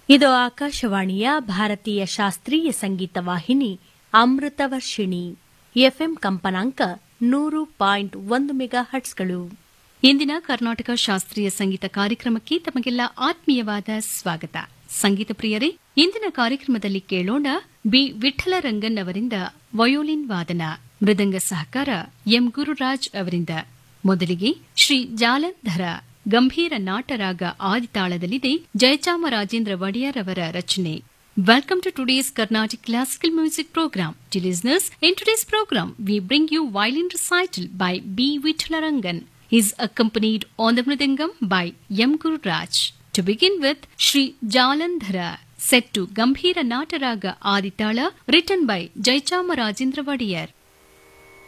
ಇದು ಆಕಾಶವಾಣಿಯ ಭಾರತೀಯ ಶಾಸ್ತ್ರೀಯ ಸಂಗೀತ ವಾಹಿನಿ ಅಮೃತವರ್ಷಿಣಿ ಎಫ್ಎಂ ಕಂಪನಾಂಕ ನೂರು ಪಾಯಿಂಟ್ ಒಂದು ಮೆಗಾ ಹಟ್ಸ್ಗಳು ಇಂದಿನ ಕರ್ನಾಟಕ ಶಾಸ್ತ್ರೀಯ ಸಂಗೀತ ಕಾರ್ಯಕ್ರಮಕ್ಕೆ ತಮಗೆಲ್ಲ ಆತ್ಮೀಯವಾದ ಸ್ವಾಗತ ಸಂಗೀತ ಪ್ರಿಯರೇ ಇಂದಿನ ಕಾರ್ಯಕ್ರಮದಲ್ಲಿ ಕೇಳೋಣ ಬಿ ವಿಠಲರಂಗನ್ ಅವರಿಂದ ವಯೋಲಿನ್ ವಾದನ ಮೃದಂಗ ಸಹಕಾರ ಎಂ ಗುರುರಾಜ್ ಅವರಿಂದ ಮೊದಲಿಗೆ ಶ್ರೀ ಜಾಲಂಧರ ಗಂಭೀರ ನಾಟರಾಗ ಆದಿತಾಳದಲ್ಲಿದೆ ಜಯಚಾಮರಾಜೇಂದ್ರ ಒಡೆಯರ್ ಅವರ ರಚನೆ Welcome to today's Carnatic Classical Music Program. Dear listeners, in today's program, we bring you violin recital by B. Vittalarangan. He is accompanied on the mridangam by M. Guru Raj. To begin with, Sri Jalandhara, set to Gambhira Nataraga Aditala, written by Jaichama Rajendra Vadiyar.